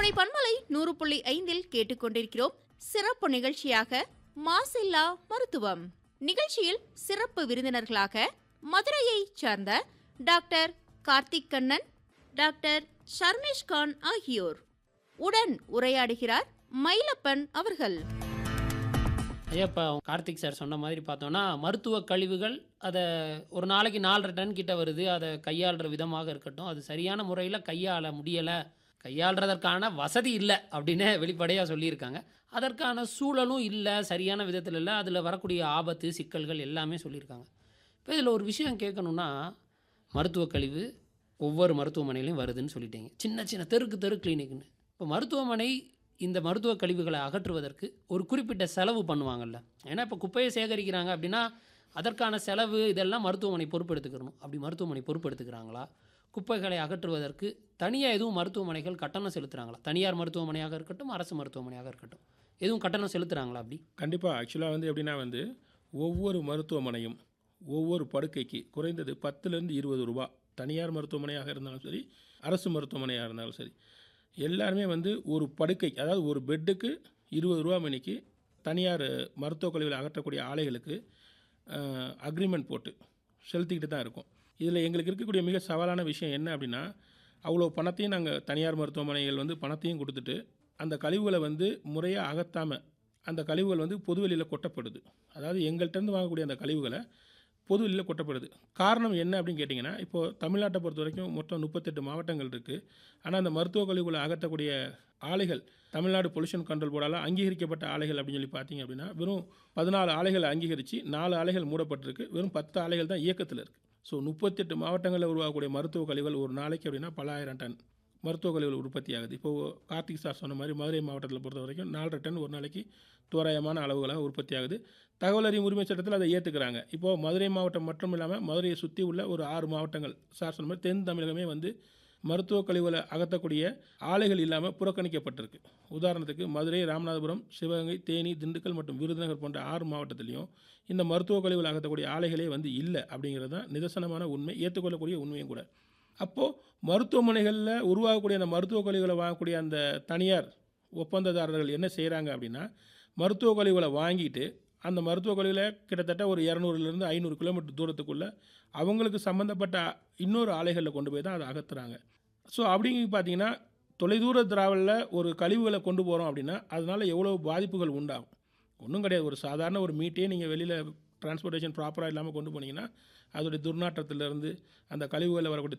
கோடை பன்மலை நூறு புள்ளி ஐந்தில் கேட்டுக்கொண்டிருக்கிறோம் சிறப்பு நிகழ்ச்சியாக மாசில்லா மருத்துவம் நிகழ்ச்சியில் சிறப்பு விருந்தினர்களாக மதுரையைச் சார்ந்த டாக்டர் கார்த்திக் கண்ணன் டாக்டர் ஷர்மிஷ் கான் ஆகியோர் உடன் உரையாடுகிறார் மயிலப்பன் அவர்கள் ஐயா இப்போ கார்த்திக் சார் சொன்ன மாதிரி பார்த்தோன்னா மருத்துவ கழிவுகள் அதை ஒரு நாளைக்கு நாலரை டன் கிட்ட வருது அதை கையாளுற விதமாக இருக்கட்டும் அது சரியான முறையில் கையாள முடியலை கையாளுறதற்கான வசதி இல்லை அப்படின்னு வெளிப்படையாக சொல்லியிருக்காங்க அதற்கான சூழலும் இல்லை சரியான விதத்தில் இல்லை அதில் வரக்கூடிய ஆபத்து சிக்கல்கள் எல்லாமே சொல்லியிருக்காங்க இப்போ இதில் ஒரு விஷயம் கேட்கணுன்னா மருத்துவ கழிவு ஒவ்வொரு மருத்துவமனையிலையும் வருதுன்னு சொல்லிட்டீங்க சின்ன சின்ன தெருக்கு தெரு கிளினிக்னு இப்போ மருத்துவமனை இந்த மருத்துவ கழிவுகளை அகற்றுவதற்கு ஒரு குறிப்பிட்ட செலவு பண்ணுவாங்கல்ல ஏன்னா இப்போ குப்பையை சேகரிக்கிறாங்க அப்படின்னா அதற்கான செலவு இதெல்லாம் மருத்துவமனை பொறுப்பெடுத்துக்கிறணும் அப்படி மருத்துவமனை பொறுப்பெடுத்துக்கிறாங்களா குப்பைகளை அகற்றுவதற்கு தனியாக எதுவும் மருத்துவமனைகள் கட்டணம் செலுத்துகிறாங்களா தனியார் மருத்துவமனையாக இருக்கட்டும் அரசு மருத்துவமனையாக இருக்கட்டும் எதுவும் கட்டணம் செலுத்துகிறாங்களா அப்படி கண்டிப்பாக ஆக்சுவலாக வந்து எப்படின்னா வந்து ஒவ்வொரு மருத்துவமனையும் ஒவ்வொரு படுக்கைக்கு குறைந்தது பத்துலேருந்து இருபது ரூபா தனியார் மருத்துவமனையாக இருந்தாலும் சரி அரசு மருத்துவமனையாக இருந்தாலும் சரி எல்லாருமே வந்து ஒரு படுக்கை அதாவது ஒரு பெட்டுக்கு இருபது ரூபா மணிக்கு தனியார் மருத்துவக் கழிவுகளை அகற்றக்கூடிய ஆலைகளுக்கு அக்ரிமெண்ட் போட்டு செலுத்திக்கிட்டு தான் இருக்கும் இதில் எங்களுக்கு இருக்கக்கூடிய மிக சவாலான விஷயம் என்ன அப்படின்னா அவ்வளோ பணத்தையும் நாங்கள் தனியார் மருத்துவமனைகள் வந்து பணத்தையும் கொடுத்துட்டு அந்த கழிவுகளை வந்து முறையாக அகற்றாமல் அந்த கழிவுகள் வந்து பொதுவெளியில் கொட்டப்படுது அதாவது எங்கள்கிட்டருந்து வாங்கக்கூடிய அந்த கழிவுகளை பொதுவெளியில் கொட்டப்படுது காரணம் என்ன அப்படின்னு கேட்டிங்கன்னா இப்போது தமிழ்நாட்டை பொறுத்த வரைக்கும் மொத்தம் முப்பத்தெட்டு மாவட்டங்கள் இருக்குது ஆனால் அந்த மருத்துவ கழிவுகளை அகற்றக்கூடிய ஆலைகள் தமிழ்நாடு பொல்யூஷன் கண்ட்ரோல் போர்டால் அங்கீகரிக்கப்பட்ட ஆலைகள் அப்படின்னு சொல்லி பார்த்தீங்க அப்படின்னா வெறும் பதினாலு ஆலைகளை அங்கீகரித்து நாலு ஆலைகள் மூடப்பட்டிருக்கு வெறும் பத்து ஆலைகள் தான் இயக்கத்தில் இருக்குது ஸோ முப்பத்தெட்டு மாவட்டங்களில் உருவாகக்கூடிய மருத்துவ கழிவுகள் ஒரு நாளைக்கு அப்படின்னா பலாயிரம் டன் மருத்துவ கழிவுகள் உற்பத்தி ஆகுது இப்போது கார்த்திக் சார் சொன்ன மாதிரி மதுரை மாவட்டத்தில் பொறுத்த வரைக்கும் நாலரை டன் ஒரு நாளைக்கு தோராயமான அளவுகளாக உற்பத்தி ஆகுது தகவல் அறியும் உரிமை சட்டத்தில் அதை ஏற்றுக்கிறாங்க இப்போது மதுரை மாவட்டம் மட்டும் இல்லாமல் மதுரையை சுற்றி உள்ள ஒரு ஆறு மாவட்டங்கள் சார் சொன்ன மாதிரி தென் தமிழகமே வந்து மருத்துவ கழிவுகளை அகற்றக்கூடிய ஆலைகள் இல்லாமல் புறக்கணிக்கப்பட்டிருக்கு உதாரணத்துக்கு மதுரை ராமநாதபுரம் சிவகங்கை தேனி திண்டுக்கல் மற்றும் விருதுநகர் போன்ற ஆறு மாவட்டத்திலையும் இந்த மருத்துவ கழிவுகளை அகற்றக்கூடிய ஆலைகளே வந்து இல்லை அப்படிங்கிறது தான் நிதர்சனமான உண்மை ஏற்றுக்கொள்ளக்கூடிய உண்மையும் கூட அப்போது மருத்துவமனைகளில் உருவாகக்கூடிய அந்த மருத்துவ கழிவுகளை வாங்கக்கூடிய அந்த தனியார் ஒப்பந்ததாரர்கள் என்ன செய்கிறாங்க அப்படின்னா மருத்துவ கழிவுகளை வாங்கிட்டு அந்த மருத்துவ கழிவுகளை கிட்டத்தட்ட ஒரு இரநூறுலேருந்து ஐநூறு கிலோமீட்டர் தூரத்துக்குள்ளே அவங்களுக்கு சம்மந்தப்பட்ட இன்னொரு ஆலைகளில் கொண்டு போய் தான் அதை அகற்றுறாங்க ஸோ அப்படிங்க பார்த்தீங்கன்னா தொலைதூர திராவலில் ஒரு கழிவுகளை கொண்டு போகிறோம் அப்படின்னா அதனால் எவ்வளோ பாதிப்புகள் உண்டாகும் ஒன்றும் கிடையாது ஒரு சாதாரண ஒரு மீட்டையே நீங்கள் வெளியில் டிரான்ஸ்போர்ட்டேஷன் ப்ராப்பராக இல்லாமல் கொண்டு போனீங்கன்னா அதோடைய துர்நாற்றத்திலிருந்து அந்த கழிவுகளில் வரக்கூடிய